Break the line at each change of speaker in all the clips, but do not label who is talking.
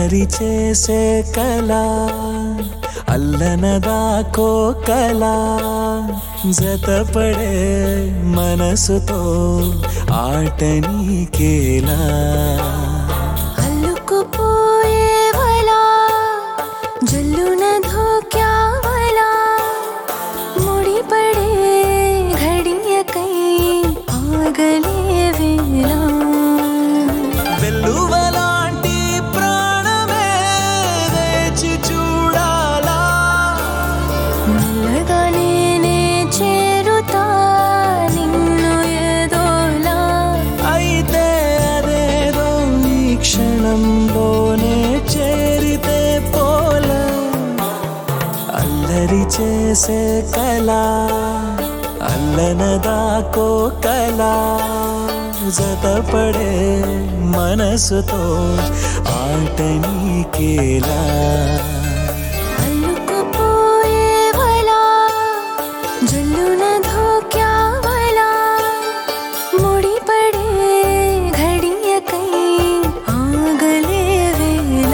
అల్లరి చేసే కళ అల్లనదాకో కళ జతపడే మనసుతో ఆట నీకేలా
అల్లుకుపోయేవలా జల్లున ధోక్యావలా ముడిపడే ఘడియకై ఆగలే వేళ
వెల్లువలాంటి ప్రాణమే వేచి చూడాలా
మెల్లగా నేనే చేరుతా నిన్ను ఏదోలా
అయితే అదేదో ఈ క్షణంలోనే చేరితే పోలా అల్లరి చేసే కళ అల్లనదాకో కళ జతపడే మనసుతో ఆట నీకేలా
అల్లుకుపోయేవలా జల్లున ధోక్యావలా ముడిపడే ఘడియకై ఆగలే వేళ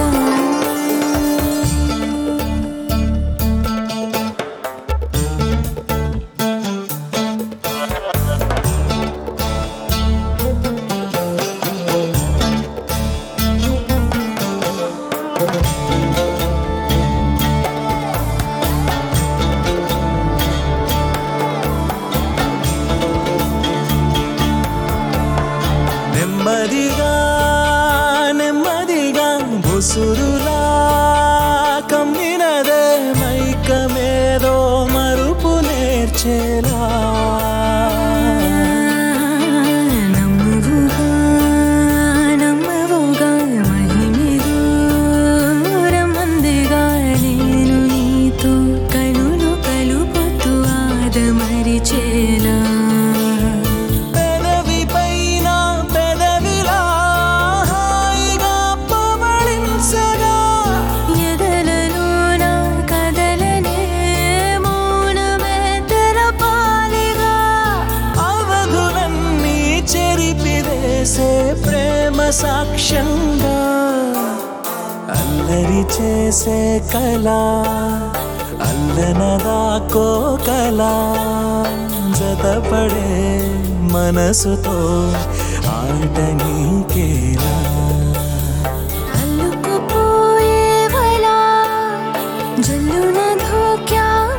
నెమ్మదిగా నెమ్మదిగా బుసురులా కమ్మినదే మైకమేదో మరుపు నేర్చేలా
నమ్మవుగా నమ్మవుగా మహిమిదు రమ్మందిగా నేను నీతో కనులు కలుపుతూ ఆదమరిచేలా
పెదవి పైన పెదవిలా హాయిగా పవళించగా
ఎదలలోన కదలనే మౌనమే తెరపాలిగా
అవధులన్నీ చెరిపివేసే ప్రేమ సాక్ష్యంగా అల్లరి చేసే కళ అల్లనదాకో కళ జతపడే మనసుతో ఆట నీకేలా
అల్లుకుపోయేవలా జల్లున ధోక్యావలా